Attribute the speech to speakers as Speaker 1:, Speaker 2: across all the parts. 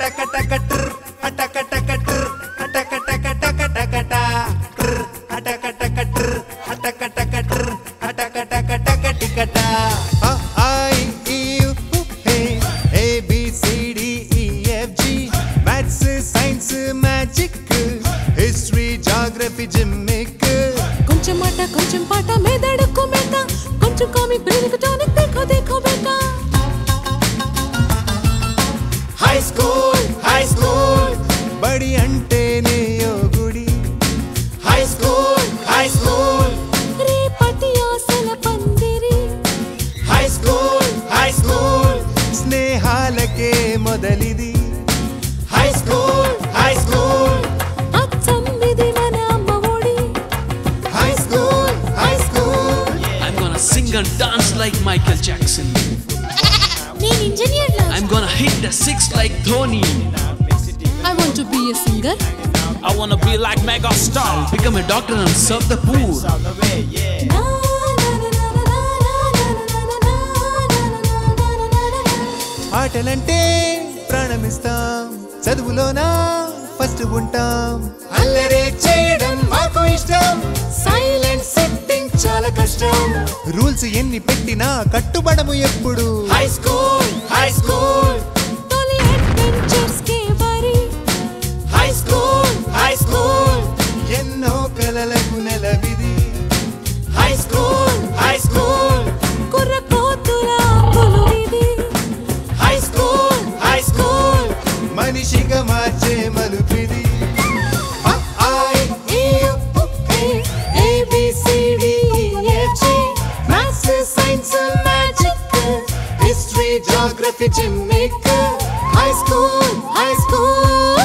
Speaker 1: అటకటకట్ర్ అటకటకట్ర్ అటకటకటకటకట ట్ర్ అటకటకట్ర్ అటకటకట్ర్ అటకటకటకటికట
Speaker 2: A, I, E, U, hey, A, B, C, D, E, F, G. Maths, science, magic. History, geography, gymnic.
Speaker 3: కొంచెం మాట కొంచెం పాట మెదడుకు మేత కొంచెం కామిక్ బ్రెయిన్ టానిక్ देखो देखो बेटा
Speaker 2: హై స్కూల్ హై స్కూల్ బడి అంటేనే ఓ గుడి హై స్కూల్ హై స్కూల్
Speaker 3: రేపటి ఆశల పందిరి
Speaker 2: హై స్కూల్ హై స్కూల్ స్నేహాలకే మొదలిది హై స్కూల్ హై స్కూల్
Speaker 3: అచ్చం ఇది మన అమ్మ ఒడి
Speaker 2: high school high school
Speaker 4: I'm gonna sing and dance like Michael Jackson.
Speaker 3: నేను engineer
Speaker 4: I'm gonna hit the six like Dhoni.
Speaker 3: I want to be a singer
Speaker 5: I wanna be like Mega Star.
Speaker 4: Become a doctor and serve the poor.
Speaker 2: ఆటలంటే ప్రాణమిస్తాం చదువులోనా first ఉంటాం అల్లరే చేయడం మాకు ఇష్టం silent setting చాలా కష్టం రూల్స్ ఎన్ని పెట్టినా కట్టుబడము ఎప్పుడు హై స్కూల్ హై స్కూల్
Speaker 3: తొలి అడ్వెంచర్స్ కే బారి
Speaker 2: హై స్కూల్ హై స్కూల్ ఎన్నో కలలకు నెలవిది హై స్కూల్ హై స్కూల్
Speaker 3: కుర్ర కోతుల కొలువిది
Speaker 2: హై స్కూల్ హై స్కూల్ మనిషిగా మార్చే మలుపిది అ, ఆ, ఇ, ఈ, ఉ, ఏ, A, B, C, D, E, F, G. Maths, science, magic. History, geography, gymnic. High school, high school.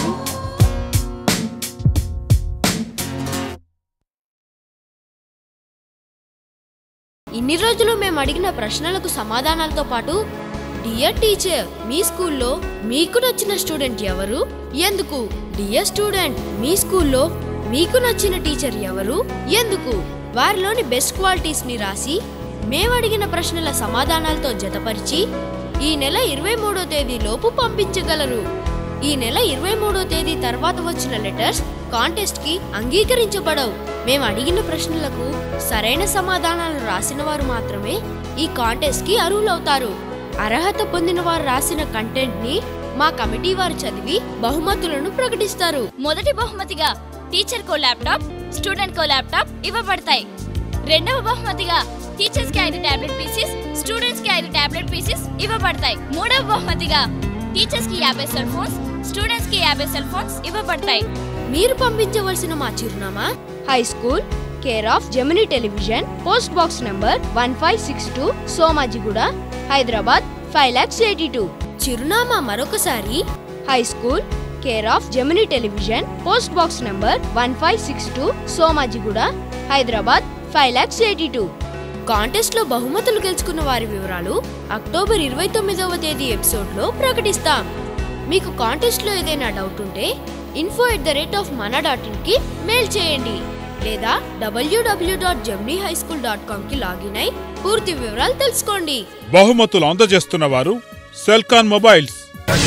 Speaker 6: ఇన్ని రోజులు మేము అడిగిన ప్రశ్నలకు సమాధానాలతో పాటు డియర్ టీచర్ మీ స్కూల్లో మీకు నచ్చిన స్టూడెంట్ ఎవరు ఎందుకు డియర్ స్టూడెంట్ మీ స్కూల్లో మీకు నచ్చిన టీచర్ ఎవరు ఎందుకు వారిలోని బెస్ట్ క్వాలిటీస్ ని రాసి మేము అడిగిన ప్రశ్నల సమాధానాలతో జతపరిచి ఈ నెల ఇరవై మూడో తేదీ లోపు పంపించగలరు ఈ నెల ఇరవై మూడో తేదీ తర్వాత వచ్చిన లెటర్స్ కాంటెస్ట్ కి అంగీకరించబడవు మేము అడిగిన ప్రశ్నలకు సరైన సమాధానాలు రాసిన వారు మాత్రమే ఈ కాంటెస్ట్ కి అర్హులవుతారు అర్హత పొందిన వారు రాసిన కంటెంట్ ని మా కమిటీ వారు చదివి బహుమతులను ప్రకటిస్తారు
Speaker 7: మొదటి బహుమతిగా టీచర్ కో ల్యాప్టాప్ స్టూడెంట్ కో ల్యాప్టాప్ ఇవ్వబడతాయి రెండవ బహుమతిగా టీచర్స్ కి ఐదు టాబ్లెట్ పీసెస్ స్టూడెంట్స్ కి ఐదు టాబ్లెట్ పీసెస్ ఇవ్వబడతాయి మూడవ బహుమతిగా టీచర్స్ కి యాభై సెల్ ఫోన్స్ స్టూడెంట్స్ కి యాభై సెల్ ఫోన్స్ ఇవ్వబడతాయి
Speaker 6: మీరు పంపించవలసిన మా చిరునామా high school care of Gemini television post box number one five six two Somajiguda Hyderabad five lakhs eighty two చిరునామా మరొకసారి high school care of Gemini television post box number one five six two Somajiguda Hyderabad five lakhs eighty two contest లో బహుమతులు గెలుచుకున్న వారి వివరాలు October ఇరవై తొమ్మిదవ తేదీ ఎపిసోడ్ లో ప్రకటిస్తాం మీకు కాంటెస్ట్ లో ఏదైనా డౌట్ ఉంటే info at the rate of మన డాట్ ఇన్ కి మెయిల్ చేయండి లేదా WW dot Gemini high school dot com కి లాగిన్ అయి పూర్తి వివరాలు తెలుసుకోండి
Speaker 8: బహుమతులు అందజేస్తున్న వారు సెల్కాన్ మొబైల్స్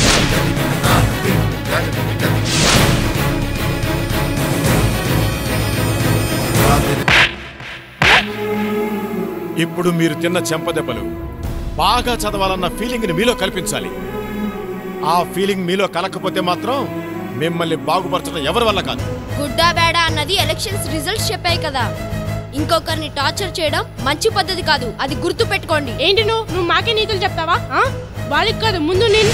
Speaker 9: ఇప్పుడు మీరు తిన్న చెంపదెబ్బలు బాగా చదవాలన్న ఫీలింగ్ని మీలో కల్పించాలి ఆ ఫీలింగ్ మీలో కలకపోతే మాత్రం మిమ్మల్ని బాగుపరచడం ఎవరి వల్ల కాదు
Speaker 6: గుడ్డా బేడా అన్నది ఎలక్షన్స్ రిజల్ట్స్ చెప్పాయి కదా ఇంకొకరిని టార్చర్ చేయడం మంచి పద్ధతి కాదు అది గుర్తు పెట్టుకోండి
Speaker 10: ఏంటి నువ్వు నువ్వు మాకే నీతులు చెప్తావా ఆ? వాళ్ళకి కాదు ముందు నేను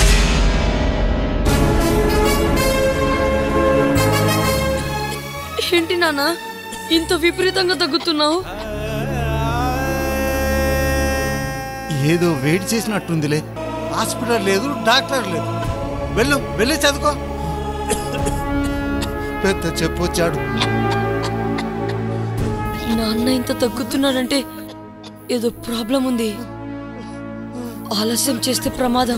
Speaker 3: ఏంటి నాన్న ఇంత విపరీతంగా తగ్గుతున్నావు
Speaker 11: ఏదో వెయిట్ చేసినట్టుందిలే హాస్పిటల్ లేదు డాక్టర్ లేదు వెళ్ళు వెళ్ళి చదువుకో పెద్ద చెప్పొచ్చాడు
Speaker 3: నాన్న ఇంత తగ్గుతున్నాడంటే ఏదో ప్రాబ్లం ఉంది ఆలస్యం చేస్తే ప్రమాదం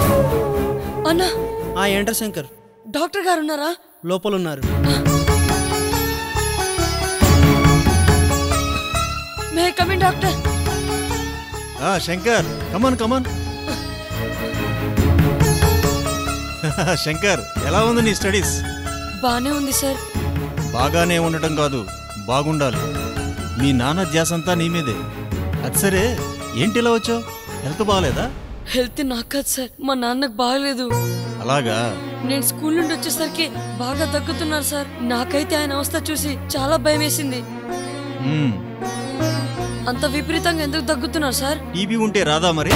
Speaker 3: అన్నా
Speaker 12: ఆ ఏంటర్ శంకర్
Speaker 3: డాక్టర్ గారు ఉన్నారా
Speaker 12: లోపల ఉన్నారు మే కమిన్ డాక్టర్
Speaker 11: ఆ శంకర్ కమన్ కమన్ శంకర్ ఎలా ఉంది నీ స్టడీస్
Speaker 12: బానే ఉంది సార్
Speaker 11: బాగానే ఉండటం కాదు బాగుండాలి మీ నాన్న ధ్యాసంతా నీ మీదే అది సరే ఏంటి ఇలా వచ్చావు హెల్త్ బాగాలేదా
Speaker 12: హెల్త్ నాకు కాదు సార్ మా నాన్నకు బాగలేదు
Speaker 11: అలాగా
Speaker 12: నేను స్కూల్ నుండి వచ్చేసరికి బాగా తగ్గుతున్నారు సార్ నాకైతే ఆయన అవస్థ చూసి చాలా భయం వేసింది
Speaker 11: మ్మ్.
Speaker 12: అంత విపరీతంగా ఎందుకు తగ్గుతున్నారు సార్
Speaker 11: టీబీ ఉంటే రాదా మరి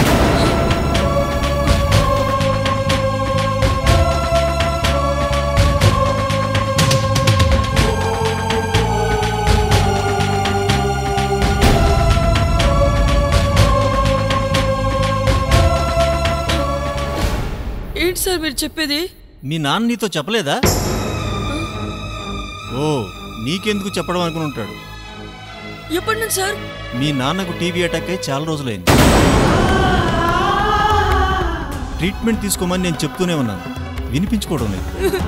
Speaker 12: ఏంటి సార్ మీరు చెప్పేది
Speaker 11: మీ నాన్న నీతో చెప్పలేదా ఓ నీకెందుకు చెప్పడం అనుకుని ఉంటాడు
Speaker 12: ఎప్పటి నుంచి సార్
Speaker 11: మీ నాన్నకు టీబీ అటాక్ అయి చాలా రోజులైంది ట్రీట్మెంట్ తీసుకోమని నేను చెప్తూనే ఉన్నాను వినిపించుకోవడం లేదు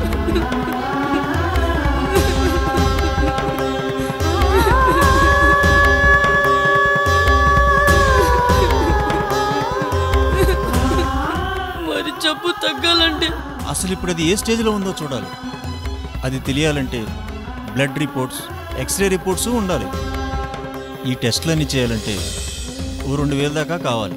Speaker 12: మరి జబ్బు తగ్గాలంటే
Speaker 11: అసలు ఇప్పుడు అది ఏ స్టేజ్లో ఉందో చూడాలి అది తెలియాలంటే బ్లడ్ రిపోర్ట్స్ ఎక్స్రే రిపోర్ట్స్ ఉండాలి ఈ టెస్ట్లన్నీ చేయాలంటే ఓ రెండు వేల దాకా కావాలి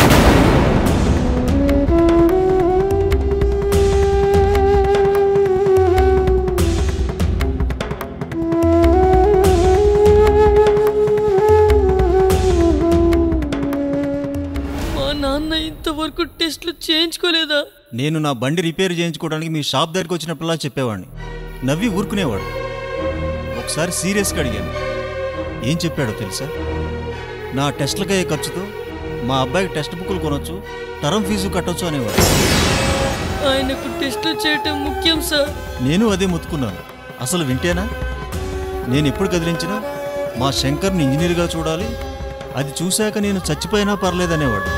Speaker 12: మా నాన్న ఇంతవరకు టెస్ట్లు చేయించుకోలేదా
Speaker 11: నేను నా బండి రిపేర్ చేయించుకోవడానికి మీ షాప్ దగ్గరికి వచ్చినప్పుడల్లా చెప్పేవాడిని నవ్వి ఊరుకునేవాడు ఒకసారి సీరియస్గా అడిగాను ఏం చెప్పాడో తెలుసా నా టెస్ట్లకయ్యే ఖర్చుతో మా అబ్బాయికి టెక్స్ట్ బుక్లు కొనొచ్చు టర్మ్ ఫీజు కట్టొచ్చు అనేవాడు
Speaker 12: ఆయనకు టెస్ట్లు చేయటం ముఖ్యం సార్
Speaker 11: నేను అదే ముత్తుకున్నాను అసలు వింటేనా నేను ఎప్పుడు కదిలించినా మా శంకర్ని ఇంజనీర్గా చూడాలి అది చూశాక నేను చచ్చిపోయినా పర్లేదనేవాడు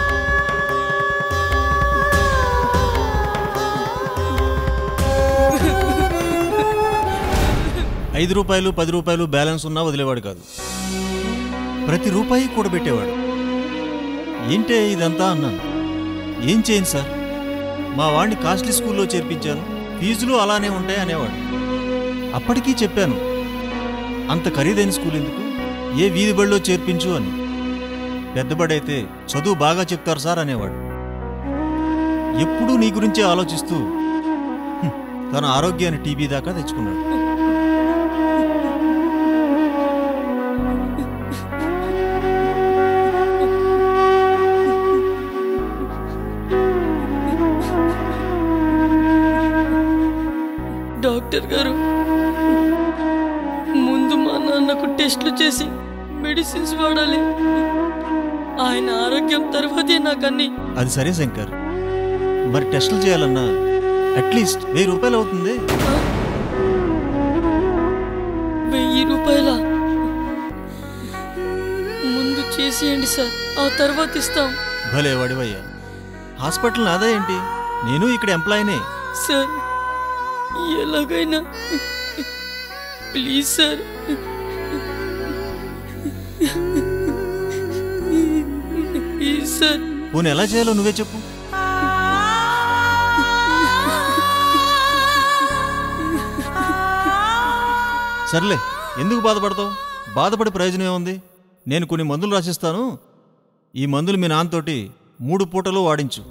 Speaker 11: ఐదు రూపాయలు పది రూపాయలు బ్యాలెన్స్ ఉన్నా వదిలేవాడు కాదు ప్రతి రూపాయి కూడబెట్టేవాడు ఏంటే ఇదంతా అన్నాను ఏం చేయను సార్ మా వాడిని కాస్ట్లీ స్కూల్లో చేర్పించాను ఫీజులు అలానే ఉంటాయి అనేవాడు అప్పటికీ చెప్పాను అంత ఖరీదైన స్కూల్ ఎందుకు ఏ వీధి బడిలో చేర్పించు అని పెద్దబడైతే చదువు బాగా చెప్తారు సార్ అనేవాడు ఎప్పుడూ నీ గురించే ఆలోచిస్తూ హ్మ్, తన ఆరోగ్యాన్ని టీబీ దాకా తెచ్చుకున్నాడు
Speaker 12: డాక్టర్ గారు ముందు మా నాన్నకు టెస్ట్లు చేసి మెడిసిన్స్ వాడాలి ఆయన ఆరోగ్యం తర్వాతే నాకన్నీ
Speaker 11: అది సరే శంకర్ మరి టెస్టులు చేయాలన్నా అట్లీస్ట్ వెయ్యి రూపాయలు అవుతుంది
Speaker 12: వెయ్యి రూపాయల ముందు చేసేయండి సార్ ఆ తర్వాత ఇస్తాం
Speaker 11: భలే వాడివయ్యా హాస్పిటల్ నాదా ఏంటి నేను ఇక్కడ ఎంప్లాయీనే
Speaker 12: సార్ ఎలాగైనా ప్లీజ్ సార్ ప్లీజ్ సార్
Speaker 11: పోనీ ఎలా చేయాలో నువ్వే చెప్పు సర్లే ఎందుకు బాధపడతావు బాధపడే ప్రయోజనం ఏముంది నేను కొన్ని మందులు రాసిస్తాను ఈ మందులు మీ నాన్నతోటి మూడు పూటలు వాడించు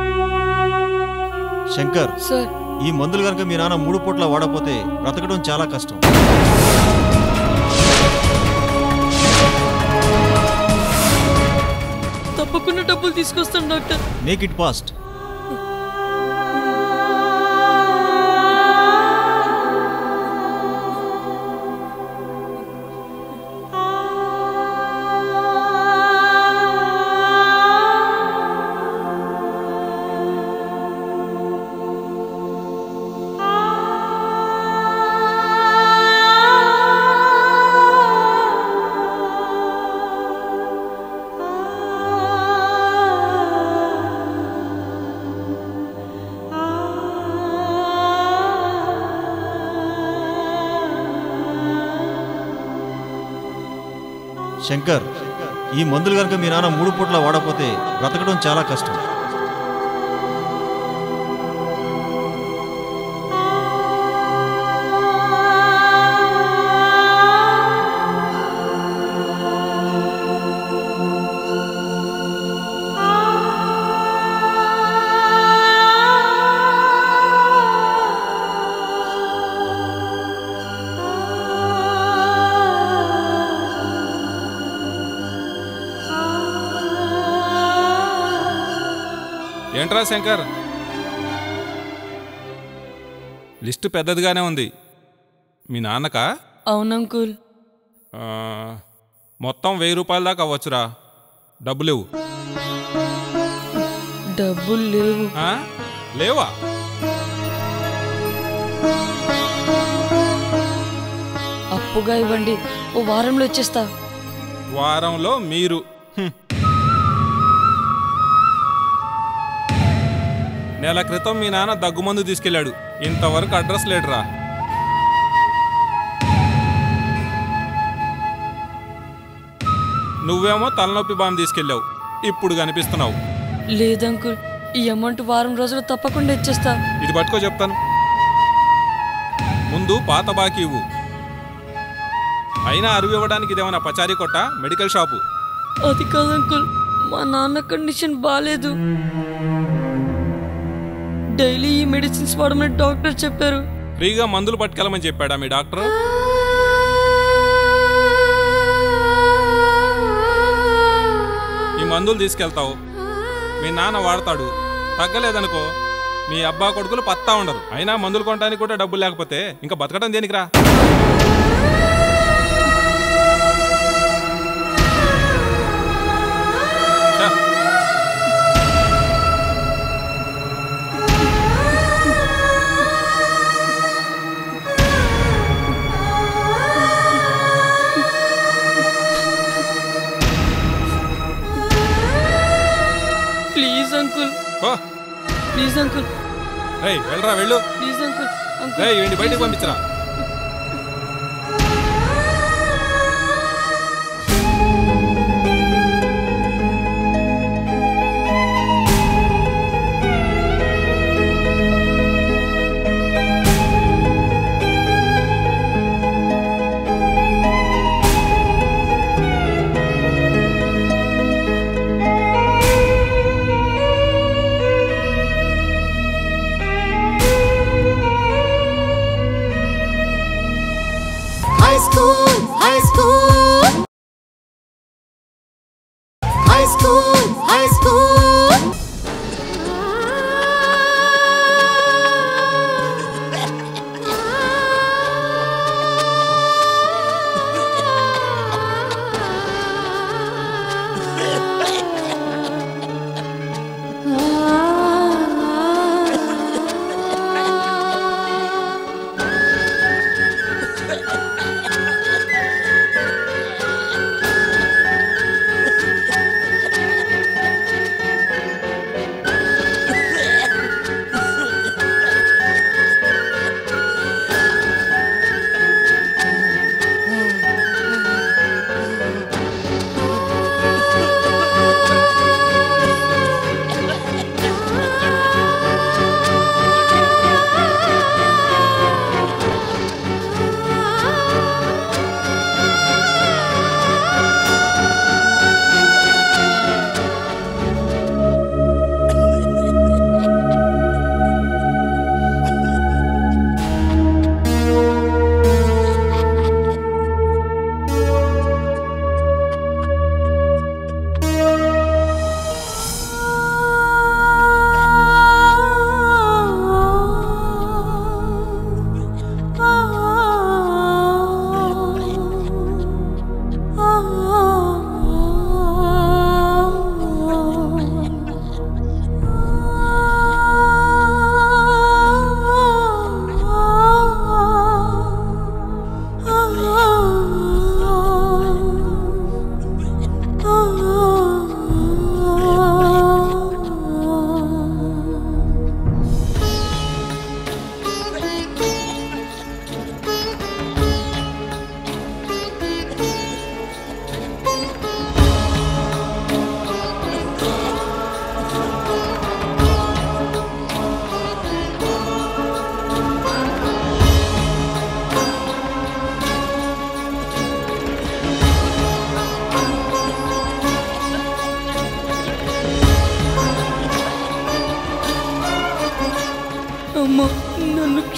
Speaker 11: శంకర్
Speaker 12: సార్
Speaker 11: ఈ మందులు కనుక మీ నాన్న మూడు పూట్ల వాడకపోతే బ్రతకడం చాలా కష్టం
Speaker 12: తప్పకుండా డబ్బులు తీసుకొస్తాను doctor
Speaker 11: make it fast Shankar ఈ మందులు కనుక మీ నాన్న మూడు పూట్ల వాడకపోతే బ్రతకడం చాలా కష్టం
Speaker 13: ఏంట్రా శంకర్ లిస్టు పెద్దదిగానే ఉంది మీ నాన్నకా
Speaker 12: అవునంకుల్
Speaker 13: ఆ, మొత్తం వెయ్యి రూపాయల దాకా అవ్వచ్చురా డబ్బులు ఇవ్వు
Speaker 12: డబ్బులు లేవు
Speaker 13: ఆ? లేవా
Speaker 12: అప్పుగా ఇవ్వండి ఓ వారంలో వచ్చేస్తా
Speaker 13: వారంలో మీరు హ్మ్. నెల క్రితం మీ నాన్న దగ్గుమందు తీసుకెళ్ళాడు ఇంతవరకు అడ్రస్ లేడురా నువ్వేమో తలనొప్పి బాంబు తీసుకెళ్ళావు ఇప్పుడు కనిపిస్తున్నావు
Speaker 12: లేదంకుల్ ఈ అమౌంట్ వారం రోజులు తప్పకుండా ఇచ్చేస్తా
Speaker 13: ఇది పట్టుకో చెప్తాను ముందు పాత బాకీ ఇవ్వు అయినా అరువు ఇవ్వడానికి ఇదేమన్నా పచారీ కొట్ట మెడికల్ షాపు
Speaker 12: అది కాదు అంకుల్ మా నాన్న కండిషన్ బాగాలేదు డైలీ ఈ మెడిసిన్స్ వాడమని డాక్టర్ చెప్పారు
Speaker 13: ఫ్రీగా మందులు పట్టుకెళ్ళమని చెప్పాడా మీ డాక్టర్ ఈ మందులు తీసుకెళ్తావు మీ నాన్న వాడతాడు తగ్గలేదనుకో మీ అబ్బా కొడుకులు పత్తా ఉండరు అయినా మందులు కొనడానికి కూడా డబ్బులు లేకపోతే ఇంకా బతకడం దేనికిరా ఛ!
Speaker 12: ప్లీజ్ అంకుల్
Speaker 13: ఓ
Speaker 12: ప్లీజ్ అంకుల్
Speaker 13: రేయ్ వెళ్ళరా వెళ్ళు
Speaker 12: ప్లీజ్ అంకుల్ అంకుల్
Speaker 13: రేయ్ వీడిని బయటికి పంపించరా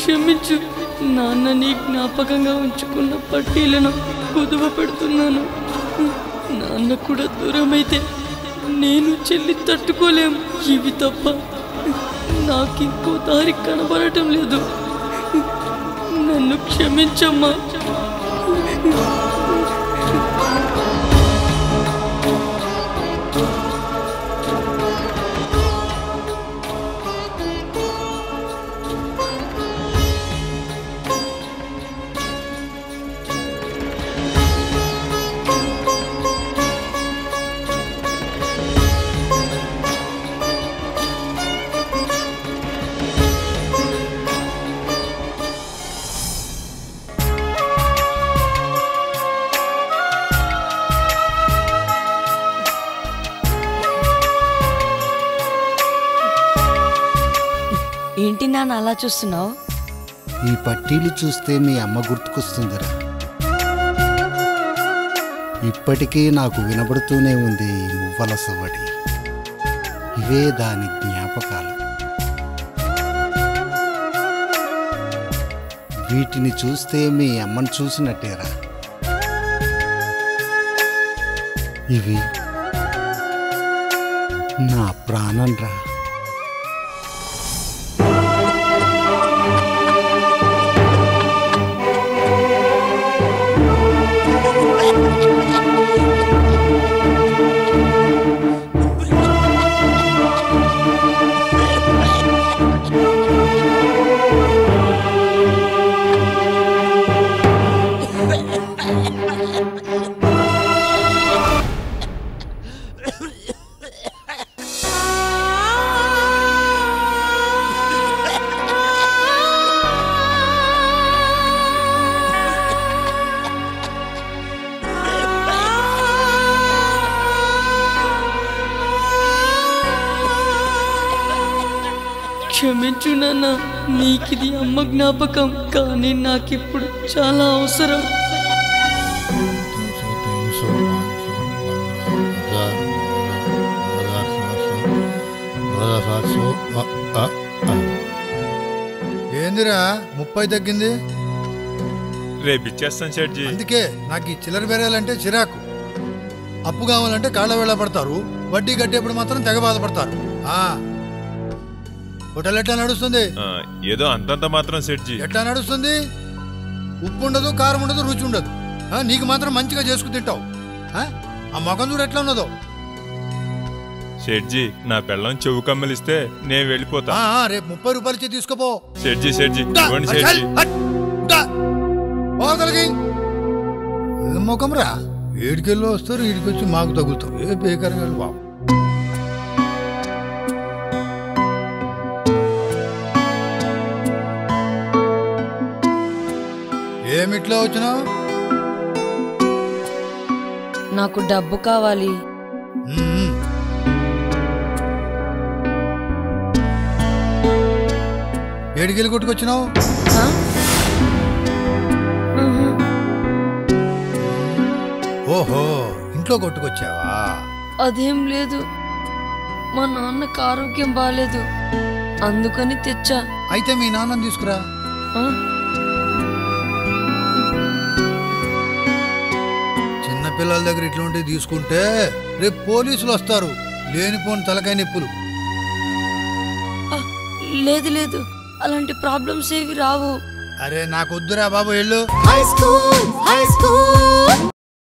Speaker 12: క్షమించు నాన్న నీ జ్ఞాపకంగా ఉంచుకున్న పట్టీలను కుదువ పెడుతున్నాను నాన్న కూడా దూరమైతే నేను చెల్లి తట్టుకోలేం ఇవి తప్ప నాకింకో దారి కనబడటం లేదు నన్ను క్షమించమ్మా
Speaker 14: ఏంటి నాన్న అలా చూస్తున్నావు
Speaker 15: ఈ పట్టీలు చూస్తే మీ అమ్మ గుర్తుకొస్తుందిరా ఇప్పటికీ నాకు వినబడుతూనే ఉంది ఈ మువ్వల సవడి ఇవే దాని జ్ఞాపకాలు వీటిని చూస్తే మీ అమ్మను చూసినట్టేరా ఇవి నా ప్రాణం రా
Speaker 12: క్షమించు నాన్న నీకిది అమ్మ జ్ఞాపకం కానీ నాకిప్పుడు చాలా అవసరం
Speaker 16: ఏందిరా ముప్పై తగ్గింది
Speaker 17: రేపు ఇచ్చేస్తాను షెడ్జీ
Speaker 16: అందుకే నాకు ఈ చిల్లర బేరాలంటే చిరాకు అప్పు కావాలంటే కాళ్ళ వేళ పడతారు వడ్డీ కట్టేప్పుడు మాత్రం తెగ బాధపడతారు ఆ హోటల్ ఎట్లా నడుస్తుంది
Speaker 17: ఆ, ఏదో అంతంత మాత్రం షెడ్జీ
Speaker 16: ఎట్లా నడుస్తుంది ఉప్పు ఉండదు కారం ఉండదు రుచి ఉండదు ఆ, నీకు మాత్రం మంచిగా చేసుకు తింటావు ఆ? ఆ మొఖం చూడు ఎట్లా ఉన్నదో
Speaker 17: షెడ్జీ నా పెళ్ళం చెవు కమ్మలిస్తే నేను వెళ్ళిపోతా
Speaker 16: ఆ, ఆ, రేపు ముప్పై రూపాయలు ఇచ్చి తీసుకోపో
Speaker 17: షెడ్జీ షెడ్జీ
Speaker 16: దా,
Speaker 17: ఇవ్వండి
Speaker 16: అచ్చల్,
Speaker 17: షెడ్జీ
Speaker 16: హట్, దా. పోతలకి. ఏం ముఖం రా ఏడికెళ్ళి వస్తారు ఈడికి వచ్చి మాకు తగులుతారు ఏ బేకరంగా బాబు ఏమిట్లో వచ్చినావు
Speaker 14: నాకు డబ్బు కావాలి
Speaker 16: ఏడికెళ్ళి కొట్టుకొచ్చినావు ఓహో ఇంట్లో కొట్టుకొచ్చావా
Speaker 12: అదేం లేదు మా నాన్నకు ఆరోగ్యం బాగాలేదు అందుకని తెచ్చా
Speaker 16: అయితే మీ నాన్నని తీసుకురా
Speaker 12: ఆ?
Speaker 16: చిన్న పిల్లల దగ్గర ఇట్లాంటివి తీసుకుంటే రేపు పోలీసులు వస్తారు లేనిపోని తలకాయ నొప్పులు
Speaker 12: లేదు లేదు అలాంటి ప్రాబ్లమ్స్ ఏవి రావు
Speaker 16: అరే నాకు వద్దురా బాబు వెళ్ళు
Speaker 2: high school high school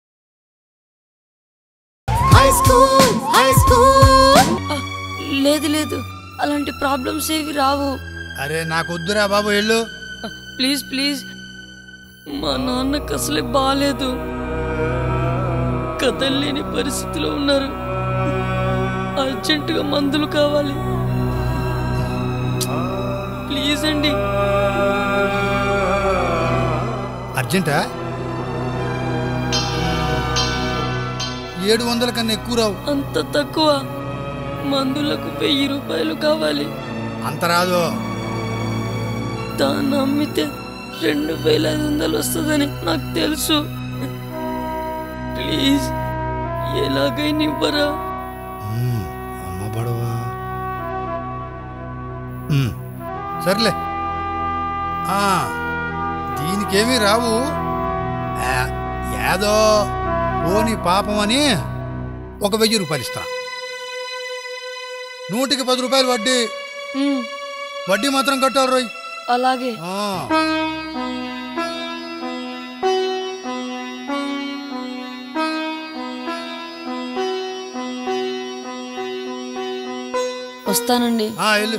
Speaker 2: high school high school
Speaker 12: లేదు లేదు అలాంటి ప్రాబ్లమ్స్ ఏవి రావు
Speaker 16: అరే నాకు వద్దురా బాబు వెళ్ళు
Speaker 12: ప్లీజ్ ప్లీజ్ మా నాన్నకు అసలే బాగాలేదు కదలలేని పరిస్థితిలో ఉన్నారు అర్జెంటుగా మందులు కావాలి ప్లీజ్ అండి
Speaker 16: అర్జెంటా ఏడు వందల కన్నా ఎక్కువ రావు
Speaker 12: అంత తక్కువ మందులకు వెయ్యి రూపాయలు కావాలి
Speaker 16: అంత రాదు
Speaker 12: దాన్ని అమ్మితే రెండు వేల ఐదు వందలు వస్తుందని నాకు తెలుసు ప్లీజ్ ఎలాగైనా ఇవ్వరా
Speaker 16: అమ్మ బడవా ఉమ్, సర్లే ఆ, దీనికేమీ రావు ఆ, ఏదో ఓని పాపం అని ఒక వెయ్యి రూపాయలు ఇస్తా నూటికి పది రూపాయలు వడ్డీ వడ్డీ మాత్రం కట్టాలి రోయ్
Speaker 14: అలాగే వస్తానండి
Speaker 16: ఆ, వెళ్ళు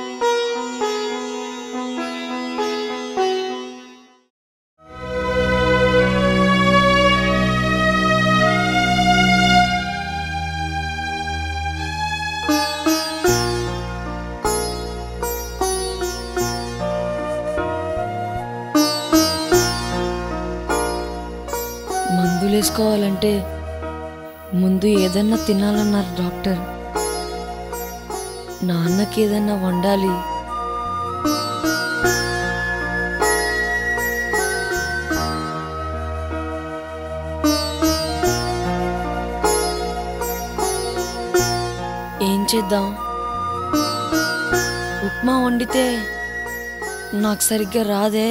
Speaker 14: మందులు వేసుకోవాలంటే ముందు ఏదన్నా తినాలన్నారు డాక్టర్ నాన్నకి ఏదన్నా వండాలి ఏం చేద్దాం ఉప్మా వండితే నాకు సరిగ్గా రాదే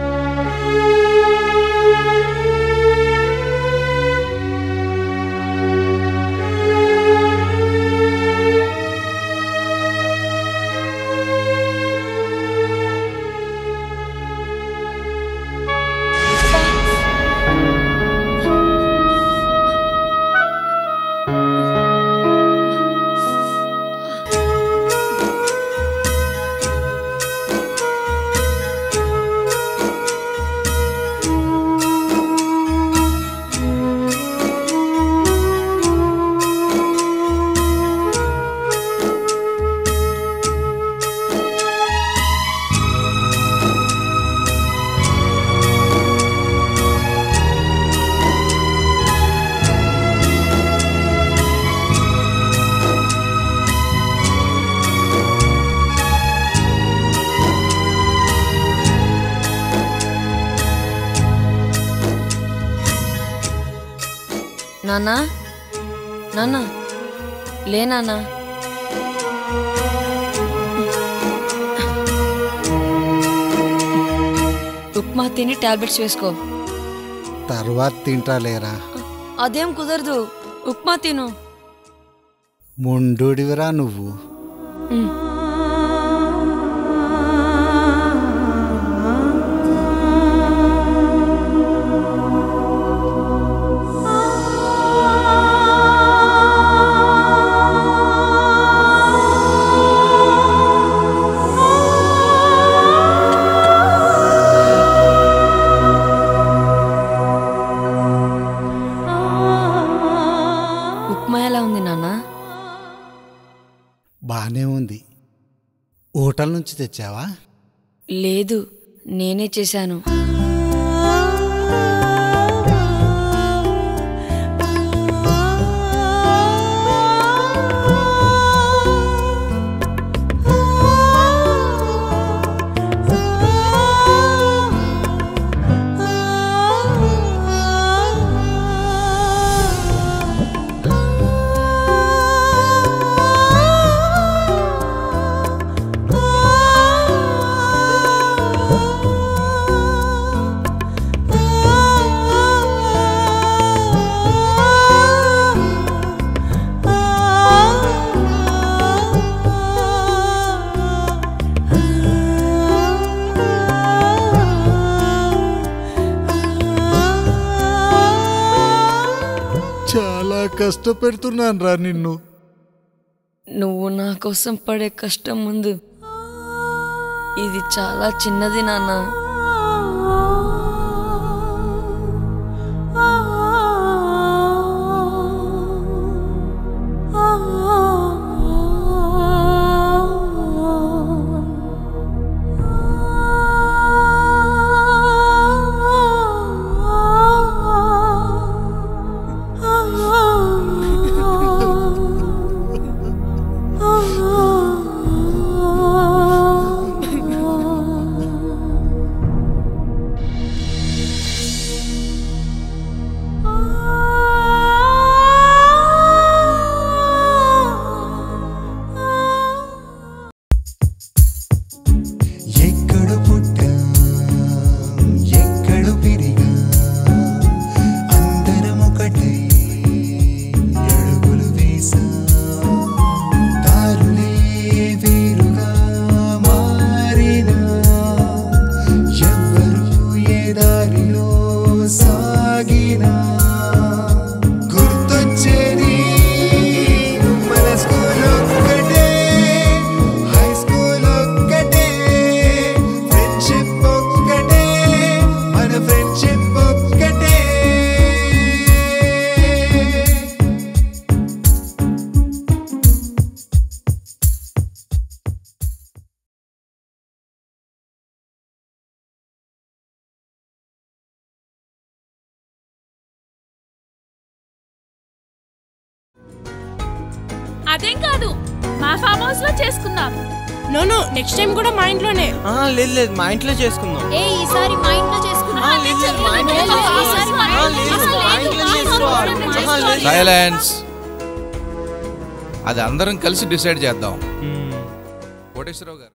Speaker 14: నాన్నా నాన్న లే నాన్న ఉప్మా తిని టాబ్లెట్స్ వేసుకో
Speaker 15: తర్వాత తింటాలేరా
Speaker 14: అదేం కుదరదు ఉప్మా తిను
Speaker 15: మొండోడివిరా నువ్వు
Speaker 14: ఉమ్. ఉప్మా ఎలా ఉంది నాన్న
Speaker 15: బానే ఉంది హోటల్ నుంచి తెచ్చావా
Speaker 14: లేదు నేనే చేశాను
Speaker 15: చాలా కష్టపెడుతున్నాను రా నిన్ను
Speaker 14: నువ్వు నా కోసం పడే కష్టం ముందు ఇది చాలా చిన్నది నాన్న
Speaker 3: Oh
Speaker 10: అదేం కాదు మా ఫామ్ హౌస్ లో చేసుకుందాం నో నో నెక్స్ట్ టైం కూడా మా ఇంట్లోనే
Speaker 18: ఆ, లేదు లేదు మా ఇంట్లో చేసుకుందాం
Speaker 6: ఏ ఈసారి మా ఇంట్లో చేసుకున్నాం
Speaker 18: ఆ, లేదు, లేదు, మా ఇంట్లో చేసుకోవాలి. ఆ, లేదు, లేదు, మా ఇంట్లో చేసుకోవాలి. ఆహా, లేదు.
Speaker 19: సైలెన్స్ అది అందరం కలిసి డిసైడ్ చేద్దాం కోటేశ్వరరావు గారు